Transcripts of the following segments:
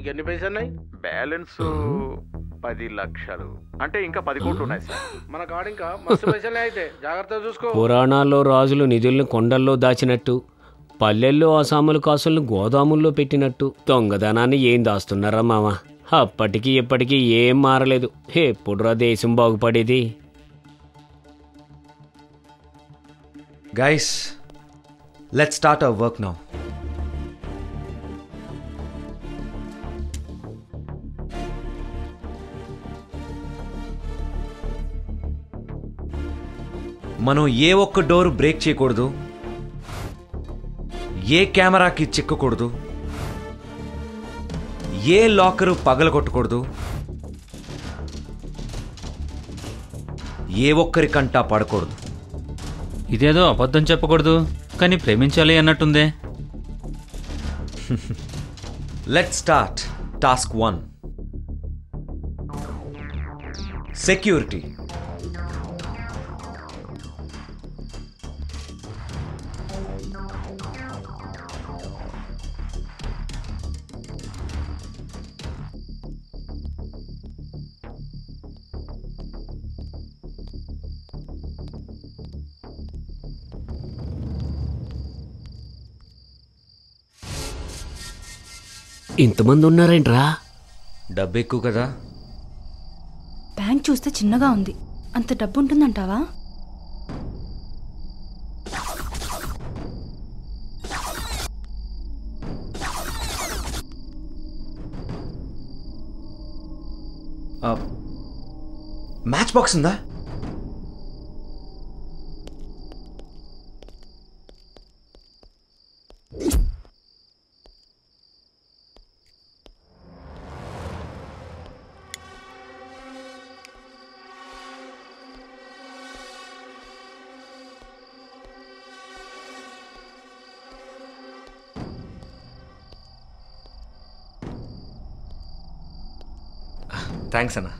నీకు ఎన్ని పైసలు ఉన్నాయి బ్యాలెన్స్ పది లక్షలు అంటే ఇంకా పది కోట్లు ఉన్నాయి సార్ మన కాడ ఇంకా మస్తు పైసలే అయితే జాగ్రత్తగా చూసుకో పురాణాల్లో రాజులు నిధుల్ని కొండల్లో దాచినట్టు పల్లెల్లో అసాముల కాసులను గోదాముల్లో పెట్టినట్టు దొంగదనాన్ని ఏం దాస్తున్నారా మామ అప్పటికి ఇప్పటికీ ఏం మారలేదు ఎప్పుడురా దేశం బాగుపడేది Guys, let's start our work now. మనం ఏ ఒక్క డోర్ బ్రేక్ చేయకూడదు ఏ కెమెరాకి చిక్కకూడదు ఏ లాకరు పగలగొట్టకూడదు ఏ ఒక్కరికంటా పడకూడదు ఇదేదో అబద్ధం చెప్పకూడదు కానీ ప్రేమించాలి అన్నట్టుందే Let's start task 1 Security. ఇంతమంది ఉన్నారేంట్రా డబ్బు ఎక్కువ కదా బ్యాంక్ చూస్తే చిన్నగా ఉంది అంత డబ్బు ఉంటుందంటావా మ్యాచ్ బాక్స్ ఉందా థ్యాంక్స్ అన్న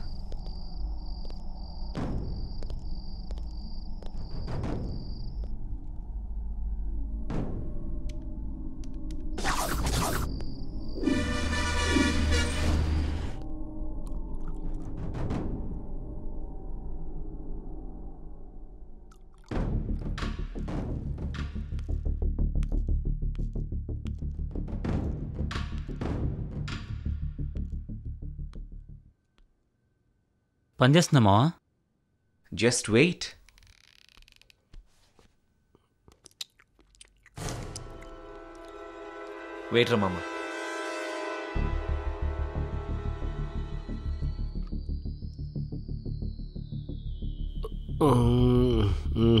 పనిచేస్తుందమ్మా జస్ట్ వెయిట్ వెయిట్ రా మామ ఉమ్, ఉమ్.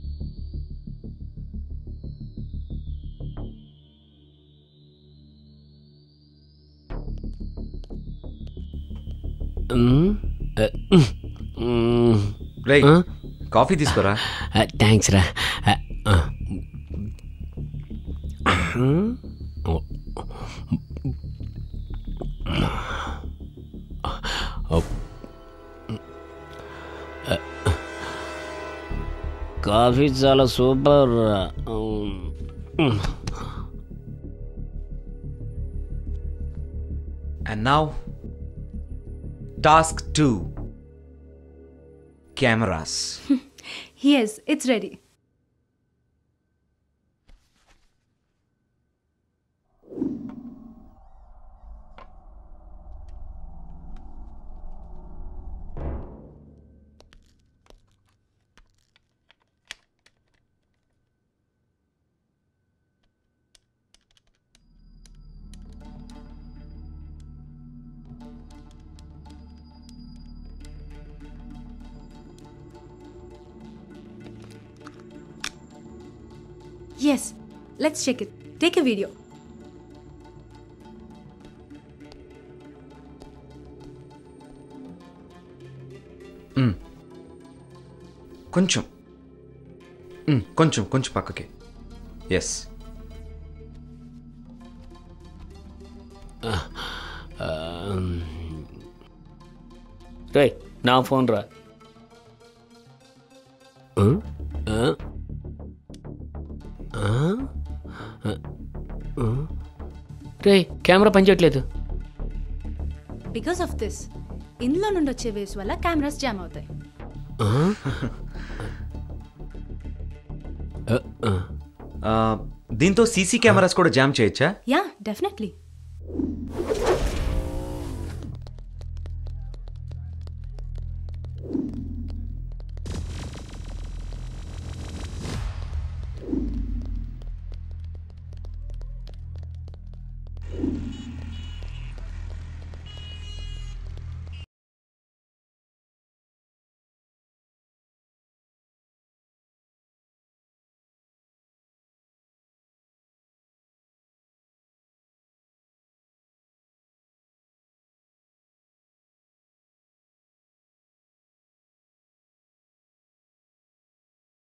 ఉమ్, ఆ, ఉమ్, ఉమ్. రేయ్ ఆ? కాఫీ తీసుకోరా ఆ, థ్యాంక్స్ రా ఆ, ఆ. ఉమ్. ఓ. ఓ. కాఫీ చాలా సూపర్ రా. ఉమ్. ఉమ్. And now, task 2 cameras. Yes it's ready yes let's check it take a video కొంచెం Mm, కొంచెం కొంచెం పక్కకి ఎస్ రేయ్ నా ఫోన్ రా ఆ? ఆ? ఆ? ఆ? రేయ్ కెమెరా పనిచేయట్లేదు బికాస్ ఆఫ్ దిస్ ఇందులో నుండి వచ్చే వేవ్స్ వల్ల కెమెరాస్ జామ్ అవుతాయి ఆ? ఆ, ఆ. ఆ, దీంతో సీసీ కెమెరాస్ కూడా జామ్ చేయొచ్చా యా డెఫినెట్లీ